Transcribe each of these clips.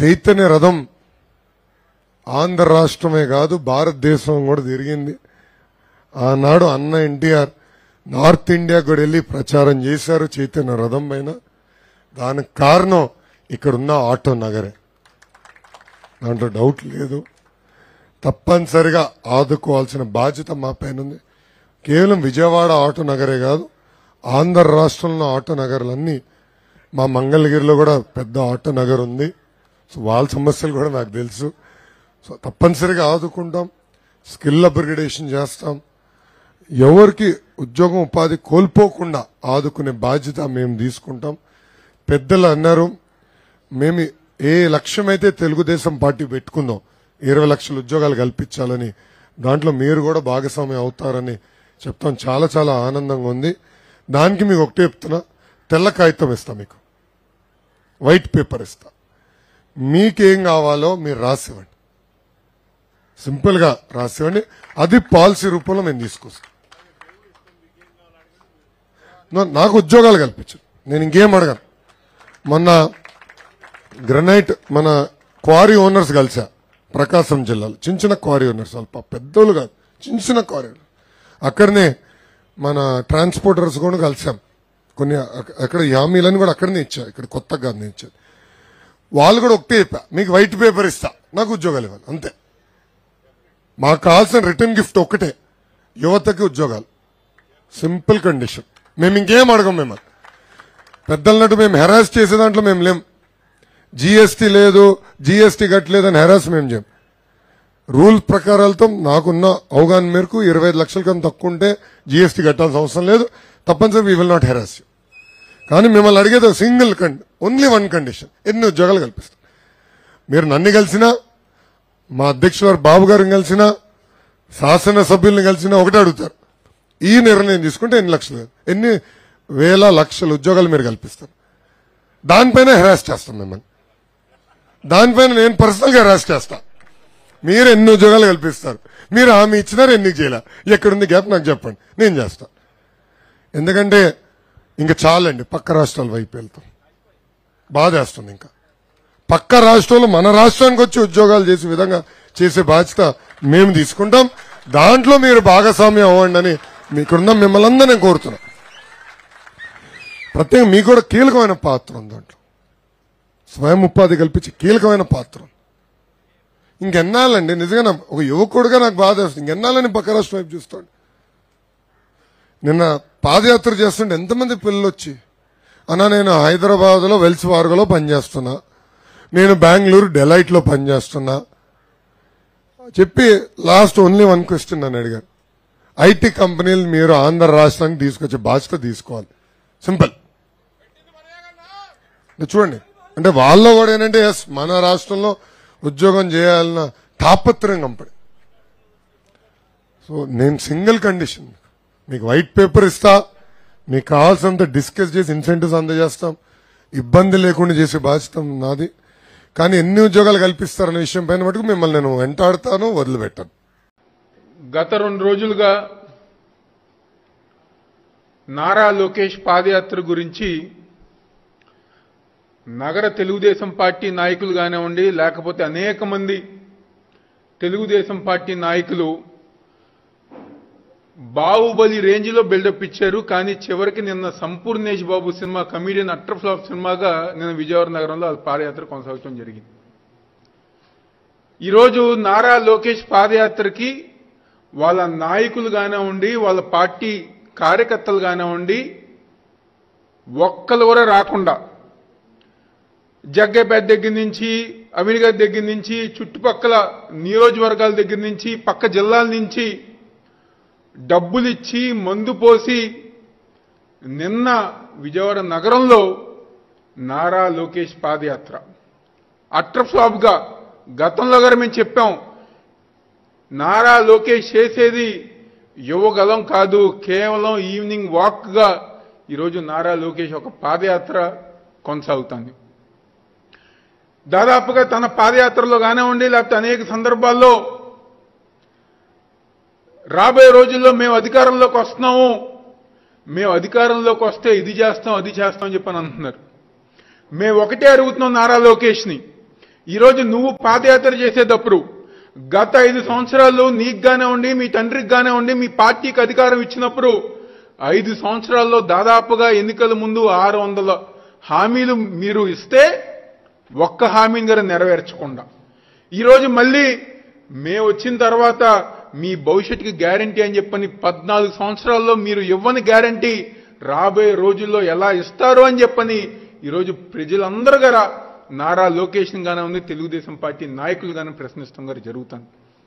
చైతన్య రథం ఆంధ్ర రాష్ట్రమే కాదు భారతదేశం కూడా తిరిగింది ఆనాడు అన్న ఎన్టీఆర్ నార్త్ ఇండియా కూడా వెళ్ళి ప్రచారం చేశారు చైతన్య రథం పైన దానికి కారణం ఇక్కడున్న ఆటో నగరే దాంట్లో డౌట్ లేదు తప్పనిసరిగా ఆదుకోవాల్సిన బాధ్యత మా పైన ఉంది కేవలం విజయవాడ ఆటో నగరే కాదు ఆంధ్ర రాష్ట్రంలో ఆటో నగర్లన్నీ మా మంగళగిరిలో కూడా పెద్ద ఆటో నగర్ ఉంది సో వాళ్ళ సమస్యలు కూడా నాకు తెలుసు సో తప్పనిసరిగా ఆదుకుంటాం స్కిల్ అప్గ్రేడేషన్ చేస్తాం ఎవరికి ఉద్యోగం ఉపాధి కోల్పోకుండా ఆదుకునే బాధ్యత మేము తీసుకుంటాం పెద్దలు అన్నారు మేము ఏ లక్ష్యమైతే తెలుగుదేశం పార్టీ పెట్టుకుందాం ఇరవై లక్షల ఉద్యోగాలు కల్పించాలని దాంట్లో మీరు కూడా భాగస్వామి అవుతారని చెప్తాం చాలా చాలా ఆనందంగా ఉంది దానికి మీకు ఒకటే చెప్తున్నా తెల్ల కాగితం ఇస్తా మీకు వైట్ పేపర్ ఇస్తా మీకేం కావాలో మీరు రాసివ్వండి సింపుల్ గా రాసివ్వండి అది పాలసీ రూపంలో మేము తీసుకొస్తాం నా- నాకు ఉద్యోగాలు కల్పించు నేను ఇంకేం అడగను మొన్న గ్రనైట్ మన క్వారీ ఓనర్స్ కలిసా ప్రకాశం జిల్లాలో చిన్న చిన్న క్వారీ ఓనర్స్ వాళ్ళు పాపం పెద్దోళ్ళు కాదు చిన్న చిన్న క్వారీ owners. అక్కడనే మన ట్రాన్స్పోర్టర్స్ కూడా కలిసాం కొన్ని అక్క- అక్కడ హామీలను కూడా అక్కడనే ఇచ్చారు ఇక్కడ కొత్తగా కాదు నేను ఇచ్చారు వాళ్ళు కూడా ఒకటే చెప్పా మీకు వైట్ పేపర్ ఇస్తా నాకు ఉద్యోగాలు ఇవ్వాలి అంతే మాకు కావాల్సిన రిటర్న్ గిఫ్ట్ ఒక్కటే యువతకి ఉద్యోగాలు సింపుల్ కండిషన్ మేము ఇంకేం అడగం మిమ్మల్ని పెద్దలన్నట్టు మేము హెరాస్ చేసే దాంట్లో మేము లేం జీఎస్టీ లేదు జీఎస్టీ కట్టలేదని హెరాస్ మేము చేయం రూల్ ప్రకారాలతో నాకున్న అవగాహన మేరకు ఇరవై ఐదు లక్షల కన్నా తక్కువ ఉంటే జీఎస్టీ కట్టాల్సిన అవసరం లేదు తప్పనిసరి we will not harass you కానీ మిమ్మల్ని అడిగేది సింగిల్ కండి ఓన్లీ వన్ కండిషన్ ఎన్ని ఉద్యోగాలు కల్పిస్తాం మీరు నన్ను కలిసినా మా అధ్యక్షుల వారు బాబు గారిని కలిసినా శాసనసభ్యుల్ని కలిసినా ఒకటే అడుగుతారు ఈ నిర్ణయం తీసుకుంటే ఎన్ని లక్షలు కాదు. ఎన్ని వేల లక్షల ఉద్యోగాలు మీరు కల్పిస్తారు దానిపైన హెరాస్ చేస్తాం మిమ్మల్ని దానిపైన నేను పర్సనల్ గా హెరాస్ చేస్తా మీరు ఎన్ని ఉద్యోగాలు కల్పిస్తారు మీరు హామీ ఇచ్చినారు ఎన్ని చేయాల ఎక్కడుంది గ్యాప్ నాకు చెప్పండి నేను చేస్తా ఎందుకంటే ఇంకా చాలండి పక్క రాష్ట్రాల వైపు వెళ్తాం బాధేస్తుంది ఇంకా పక్క రాష్ట్రంలో మన రాష్ట్రానికి వచ్చి ఉద్యోగాలు చేసే విధంగా చేసే బాధ్యత మేము తీసుకుంటాం దాంట్లో మీరు భాగస్వామ్యం అవ్వండి అని మీకున్న మిమ్మల్ని అందరూ నేను కోరుతున్నా ప్రత్యేకంగా మీకు కూడా కీలకమైన పాత్ర ఉంది దాంట్లో స్వయం ఉపాధి కల్పించి కీలకమైన పాత్ర ఉంది. ఇంకెన్నాళ్ళండి నిజంగా నా- ఒక యువకుడుగా నాకు బాధ వేస్తుంది ఇంకెన్నాళ్ళని పక్క రాష్ట్రం వైపు చూస్తాడు నిన్న పాదయాత్ర చేస్తుంటే ఎంతమంది పిల్లలు వచ్చి అన్నా నేను హైదరాబాద్ లో వెల్స్ వార్గలో పనిచేస్తున్నా నేను బెంగళూరు డెలైట్ లో పనిచేస్తున్నా చెప్పి లాస్ట్ ఓన్లీ వన్ క్వశ్చన్ నన్ను అడిగారు ఐటీ కంపెనీలు మీరు ఆంధ్ర రాష్ట్రానికి తీసుకొచ్చే బాధ్యత తీసుకోవాలి సింపుల్ ఇది చూడండి అంటే వాళ్ళలో కూడా ఏంటంటే ఎస్ మన రాష్ట్రంలో ఉద్యోగం చేయాలన్న తాపత్రయం కంపడి సో నేను సింగిల్ కండిషన్ మీకు వైట్ పేపర్ ఇస్తా మీకు కావాల్సినంత డిస్కస్ చేసి ఇన్సెంటివ్స్ అందజేస్తాం ఇబ్బంది లేకుండా చేసే బాధ్యత నాది కానీ ఎన్ని ఉద్యోగాలు కల్పిస్తారనే విషయం పైన మటుకు మిమ్మల్ని నేను వెంటాడతాను వదిలిపెట్టాను గత రెండు రోజులుగా నారా లోకేష్ పాదయాత్ర గురించి నగర తెలుగుదేశం పార్టీ నాయకులు కానివ్వండి లేకపోతే అనేక మంది తెలుగుదేశం పార్టీ నాయకులు బాహుబలి రేంజ్లో బిల్డప్ ఇచ్చారు కానీ చివరికి నిన్న Sampoornesh Babu cinema comedian utter flop సినిమాగా నిన్న విజయవాడ నగరంలో ఆ పాదయాత్ర కొనసాగటం జరిగింది ఈరోజు నారా లోకేష్ పాదయాత్రకి వాళ్ళ నాయకులు కానివ్వండి వాళ్ళ పార్టీ కార్యకర్తలు కానివ్వండి ఒక్కరు కూడా రాకుండా జగ్గపేట దగ్గర నుంచి అమీర్గారి దగ్గర నుంచి చుట్టుపక్కల నియోజకవర్గాల దగ్గర నుంచి పక్క జిల్లాల నుంచి డబ్బులిచ్చి మందు పోసి నిన్న విజయవాడ నగరంలో నారా లోకేష్ పాదయాత్ర అట్టర్ ఫ్లాప్గా గతంలో గారు మేము చెప్పాం నారా లోకేష్ చేసేది యువగలం కాదు కేవలం ఈవినింగ్ వాక్గా ఈరోజు నారా లోకేష్ ఒక పాదయాత్ర కొనసాగుతుంది దాదాపుగా తన పాదయాత్రలో కానివ్వండి లేకపోతే అనేక సందర్భాల్లో రాబోయే రోజుల్లో మేము అధికారంలోకి వస్తున్నాము మేము అధికారంలోకి వస్తే ఇది చేస్తాం అది చేస్తాం అని చెప్పని అంటున్నారు మేము ఒకటే అడుగుతున్నాం నారా లోకేష్ని ఈరోజు నువ్వు పాదయాత్ర చేసేటప్పుడు గత ఐదు సంవత్సరాలు నీకు గానే ఉండి మీ తండ్రికి గానే ఉండి మీ పార్టీకి అధికారం ఇచ్చినప్పుడు ఐదు సంవత్సరాల్లో దాదాపుగా ఎన్నికల ముందు ఆరు వందల హామీలు మీరు ఇస్తే ఒక్క హామీని గారు నెరవేర్చకుండా ఈరోజు మళ్ళీ మేము వచ్చిన తర్వాత మీ భవిష్యత్తుకి గ్యారంటీ అని చెప్పని పద్నాలుగు సంవత్సరాల్లో మీరు ఇవ్వని గ్యారంటీ రాబోయే రోజుల్లో ఎలా ఇస్తారు అని చెప్పని ఈరోజు ప్రజలందరూ గారా నారా లోకేష్ గానే ఉంది తెలుగుదేశం పార్టీ నాయకులు గానే ప్రశ్నిస్తాం గారు జరుగుతుంది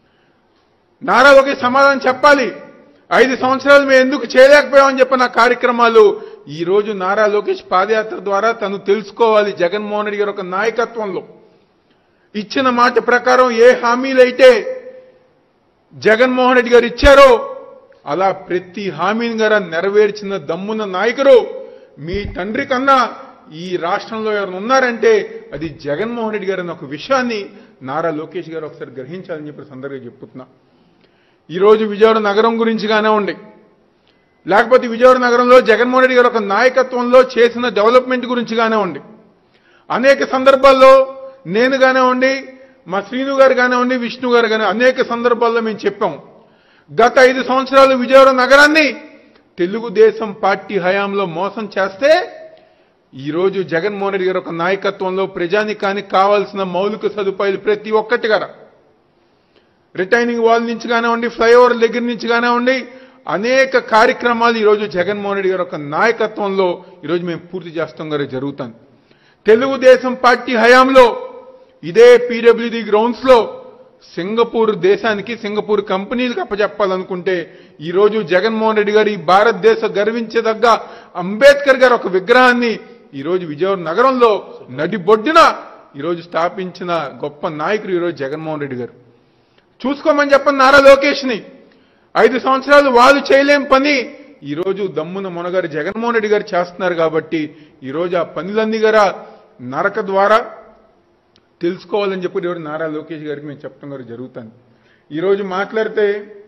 నారా లోకేష్ సమాధానం చెప్పాలి ఐదు సంవత్సరాలు మేము ఎందుకు చేయలేకపోయామని చెప్పిన కార్యక్రమాలు ఈ రోజు నారా లోకేష్ పాదయాత్ర ద్వారా తను తెలుసుకోవాలి జగన్మోహన్ రెడ్డి గారి ఒక నాయకత్వంలో ఇచ్చిన మాట ప్రకారం ఏ హామీలైతే జగన్మోహన్ రెడ్డి గారు ఇచ్చారో అలా ప్రతి హామీని గారు నెరవేర్చిన దమ్మున్న నాయకుడు మీ తండ్రి కన్నా ఈ రాష్ట్రంలో ఎవరు ఉన్నారంటే అది జగన్మోహన్ రెడ్డి గారు అన్న ఒక విషయాన్ని నారా లోకేష్ గారు ఒకసారి గ్రహించాలని చెప్పి సందర్భంగా చెప్తున్నా ఈరోజు విజయవాడ నగరం గురించి గానే ఉండి లేకపోతే విజయవాడ నగరంలో జగన్మోహన్ రెడ్డి గారు ఒక నాయకత్వంలో చేసిన డెవలప్మెంట్ గురించి గానే ఉండి అనేక సందర్భాల్లో నేను గానే ఉండి మా శ్రీను గారు గానే ఉండి విష్ణు గారు గానే అనేక సందర్భాల్లో మేము చెప్పాం గత ఐదు సంవత్సరాలు విజయవాడ నగరాన్ని తెలుగుదేశం పార్టీ హయాంలో మోసం చేస్తే ఈరోజు జగన్మోహన్ రెడ్డి గారు ఒక నాయకత్వంలో ప్రజానికానికి కావాల్సిన మౌలిక సదుపాయాలు ప్రతి ఒక్కటి గారా రిటైనింగ్ వాల్ నుంచి కానివ్వండి ఫ్లైఓవర్ దగ్గర నుంచి కానివ్వండి అనేక కార్యక్రమాలు ఈరోజు జగన్మోహన్ రెడ్డి గారి ఒక నాయకత్వంలో ఈరోజు మేము పూర్తి చేస్తాం గారు జరుగుతుంది తెలుగుదేశం పార్టీ హయాంలో ఇదే పీడబ్ల్యూడి గ్రౌండ్స్ లో సింగపూర్ దేశానికి సింగపూర్ కంపెనీలకు అప్పచెప్పాలనుకుంటే ఈరోజు జగన్మోహన్ రెడ్డి గారు ఈ భారతదేశ గర్వించదగ్గ అంబేద్కర్ గారు ఒక విగ్రహాన్ని ఈరోజు విజయవాడ నగరంలో నడిబొడ్డున ఈరోజు స్థాపించిన గొప్ప నాయకుడు ఈరోజు జగన్మోహన్ రెడ్డి గారు చూసుకోమని చెప్పండి నారా లోకేష్ ని ఐదు సంవత్సరాలు వాళ్ళు చేయలేం పని ఈ రోజు దమ్మున మొనగారు జగన్మోహన్ రెడ్డి గారు చేస్తున్నారు కాబట్టి ఈ రోజు ఆ పనులన్నీ గారా నరక ద్వారా తెలుసుకోవాలని చెప్పి ఈరోజు నారా లోకేష్ గారికి మేము చెప్పడం గారు జరుగుతుంది ఈరోజు మాట్లాడితే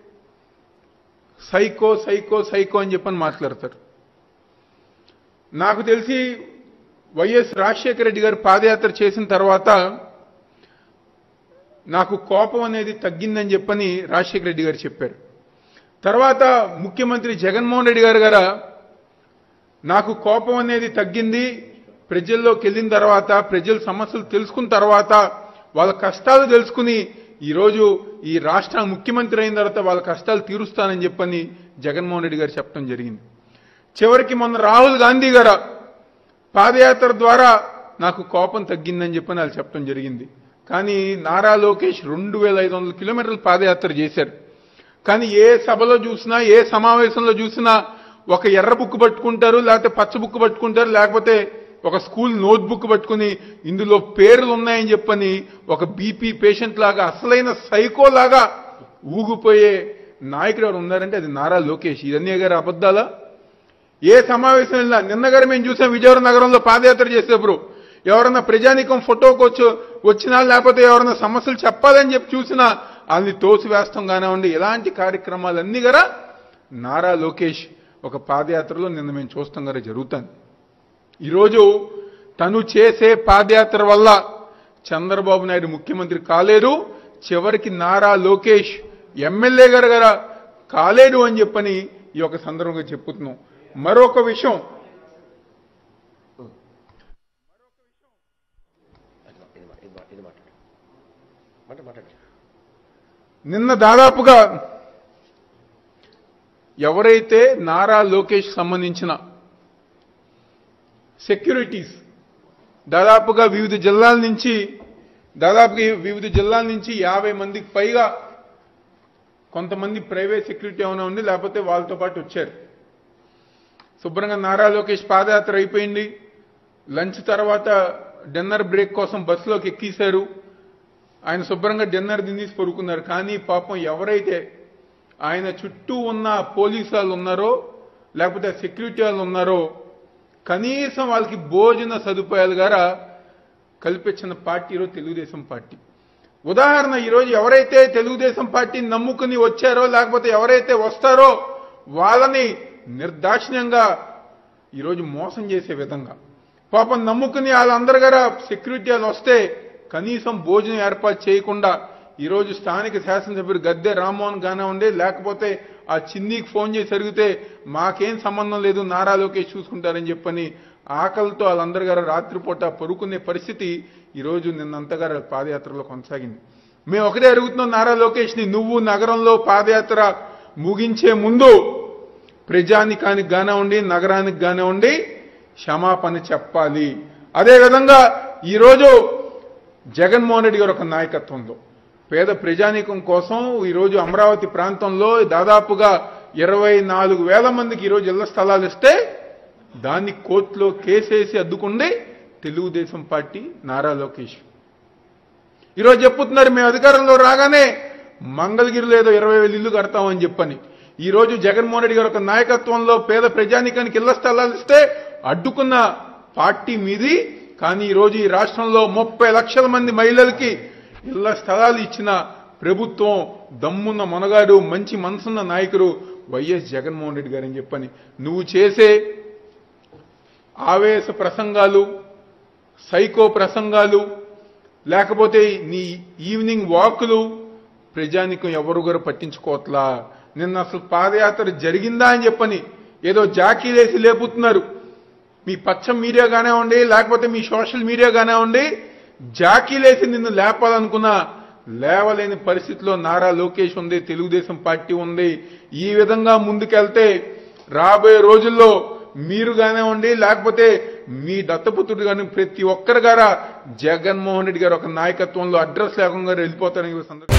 సైకో సైకో సైకో అని చెప్పని మాట్లాడతారు నాకు తెలిసి వైఎస్ రాజశేఖర రెడ్డి గారు పాదయాత్ర చేసిన తర్వాత నాకు కోపం అనేది తగ్గిందని చెప్పని రాజశేఖర రెడ్డి గారు చెప్పారు తర్వాత ముఖ్యమంత్రి జగన్మోహన్ రెడ్డి గారు గారా నాకు కోపం అనేది తగ్గింది ప్రజల్లోకి వెళ్ళిన తర్వాత ప్రజల సమస్యలు తెలుసుకున్న తర్వాత వాళ్ళ కష్టాలు తెలుసుకుని ఈరోజు ఈ రాష్ట్ర ముఖ్యమంత్రి అయిన తర్వాత వాళ్ళ కష్టాలు తీరుస్తానని చెప్పని జగన్మోహన్ రెడ్డి గారు చెప్పడం జరిగింది చివరికి మొన్న రాహుల్ గాంధీ గారు పాదయాత్ర ద్వారా నాకు కోపం తగ్గిందని చెప్పని వాళ్ళు చెప్పడం జరిగింది కానీ నారా లోకేష్ రెండు వేల ఐదు వందల కిలోమీటర్ల పాదయాత్ర చేశారు కానీ ఏ సభలో చూసినా ఏ సమావేశంలో చూసినా ఒక ఎర్ర బుక్ పట్టుకుంటారు లేకపోతే పచ్చ బుక్ పట్టుకుంటారు లేకపోతే ఒక స్కూల్ నోట్ బుక్ పట్టుకుని ఇందులో పేర్లు ఉన్నాయని చెప్పని ఒక బీపీ పేషెంట్ లాగా అసలైన సైకో లాగా ఊగిపోయే నాయకుడు ఎవరు ఉన్నారంటే అది నారా లోకేష్ ఇదన్నీ గారు అబద్ధాలా ఏ సమావేశం వెళ్ళినా నిన్న గారు మేము చూసాం విజయవాడ నగరంలో పాదయాత్ర చేసేప్పుడు ఎవరన్నా ప్రజానికం ఫోటోకి వచ్చి వచ్చినా లేకపోతే ఎవరన్నా సమస్యలు చెప్పాలని చెప్పి చూసినా వాళ్ళని తోసివేస్తాం కానివ్వండి ఇలాంటి కార్యక్రమాలన్నీ గరా నారా లోకేష్ ఒక పాదయాత్రలో నిన్న మేము చూస్తాం గారా జరుగుతాను ఈరోజు తను చేసే పాదయాత్ర వల్ల చంద్రబాబు నాయుడు ముఖ్యమంత్రి కాలేరు చివరికి నారా లోకేష్ ఎమ్మెల్యే గారు గారా కాలేడు అని చెప్పని ఈ యొక్క సందర్భంగా చెప్పుతున్నాం మరొక విషయం ఇది మా- ఇది మా- ఇది మాట్లాడు మాట మాట్లాడు నిన్న దాదాపుగా ఎవరైతే నారా లోకేష్ సంబంధించిన సెక్యూరిటీస్ దాదాపుగా వివిధ జిల్లాల నుంచి దాదాపుగా వివిధ జిల్లాల నుంచి యాభై మందికి పైగా కొంతమంది ప్రైవేట్ సెక్యూరిటీ ఏమైనా ఉంది లేకపోతే వాళ్ళతో పాటు వచ్చారు శుభ్రంగా నారా లోకేష్ పాదయాత్ర అయిపోయింది లంచ్ తర్వాత డిన్నర్ బ్రేక్ కోసం బస్సులోకి ఎక్కేశారు ఆయన శుభ్రంగా డిన్నర్ తినేసి పడుకున్నారు కానీ పాపం ఎవరైతే ఆయన చుట్టూ ఉన్న పోలీసు వాళ్ళు ఉన్నారో లేకపోతే సెక్యూరిటీ వాళ్ళు ఉన్నారో కనీసం వాళ్ళకి భోజన సదుపాయాలు గారా కల్పించిన పార్టీ ఈరోజు తెలుగుదేశం పార్టీ ఉదాహరణ ఈరోజు ఎవరైతే తెలుగుదేశం పార్టీని నమ్ముకుని వచ్చారో లేకపోతే ఎవరైతే వస్తారో వాళ్ళని నిర్దాక్షిణ్యంగా ఈరోజు మోసం చేసే విధంగా పాపం నమ్ముకుని వాళ్ళందరి గారా సెక్యూరిటీ వాళ్ళు వస్తే కనీసం భోజనం ఏర్పాటు చేయకుండా ఈరోజు స్థానిక శాసనసభ్యుడు గద్దె రామ్మోహన్ కానివ్వండి లేకపోతే ఆ చిన్నీకి ఫోన్ చేసి అడిగితే మాకేం సంబంధం లేదు నారా లోకేష్ చూసుకుంటారని చెప్పని ఆకలితో వాళ్ళందరి గారు రాత్రిపూట పరుకునే పరిస్థితి ఈరోజు నిన్నంతగా పాదయాత్రలో కొనసాగింది మేము ఒకటే అడుగుతున్నాం నారా లోకేష్ని నువ్వు నగరంలో పాదయాత్ర ముగించే ముందు ప్రజానికానికి కానివ్వండి నగరానికి కానివ్వండి క్షమాపణ చెప్పాలి అదేవిధంగా ఈరోజు జగన్మోహన్ రెడ్డి గారు ఒక నాయకత్వంలో పేద ప్రజానీకం కోసం ఈరోజు అమరావతి ప్రాంతంలో దాదాపుగా ఇరవై నాలుగు వేల మందికి ఈరోజు ఇళ్ల స్థలాలు ఇస్తే దాన్ని కోర్టులో కేసేసి అద్దుకుండే తెలుగుదేశం పార్టీ నారా లోకేష్ ఈరోజు చెప్పుతున్నారు మేము అధికారంలో రాగానే మంగళగిరిలో ఏదో ఇరవై వేలు ఇల్లు కడతామని చెప్పని ఈ రోజు జగన్మోహన్ రెడ్డి గారి ఒక నాయకత్వంలో పేద ప్రజానికానికి ఇళ్ల స్థలాలు ఇస్తే అడ్డుకున్న పార్టీ మీది కానీ ఈ రోజు ఈ రాష్ట్రంలో ముప్పై లక్షల మంది మహిళలకి ఇళ్ల స్థలాలు ఇచ్చిన ప్రభుత్వం దమ్మున్న మనగాడు మంచి మనసున్న నాయకుడు వైఎస్ జగన్మోహన్ రెడ్డి గారని చెప్పని నువ్వు చేసే ఆవేశ ప్రసంగాలు సైకో ప్రసంగాలు లేకపోతే నీ ఈవినింగ్ వాకులు ప్రజానికం ఎవరు కూడా పట్టించుకోవట్లా నిన్న అసలు పాదయాత్ర జరిగిందా అని చెప్పని ఏదో జాకీలేసి లేపుతున్నారు మీ పచ్చ మీడియా కానివ్వండి లేకపోతే మీ సోషల్ మీడియా కానివ్వండి జాకీలేసి నిన్ను లేపాలనుకున్నా లేవలేని పరిస్థితిలో నారా లోకేష్ ఉంది తెలుగుదేశం పార్టీ ఉంది ఈ విధంగా ముందుకెళ్తే రాబోయే రోజుల్లో మీరు కానివ్వండి లేకపోతే మీ దత్తపుత్రుడు కానీ ప్రతి ఒక్కరి గారా జగన్మోహన్ రెడ్డి గారు ఒక నాయకత్వంలో అడ్రస్ లేకుండా వెళ్ళిపోతారని ఈ సందర్భంగా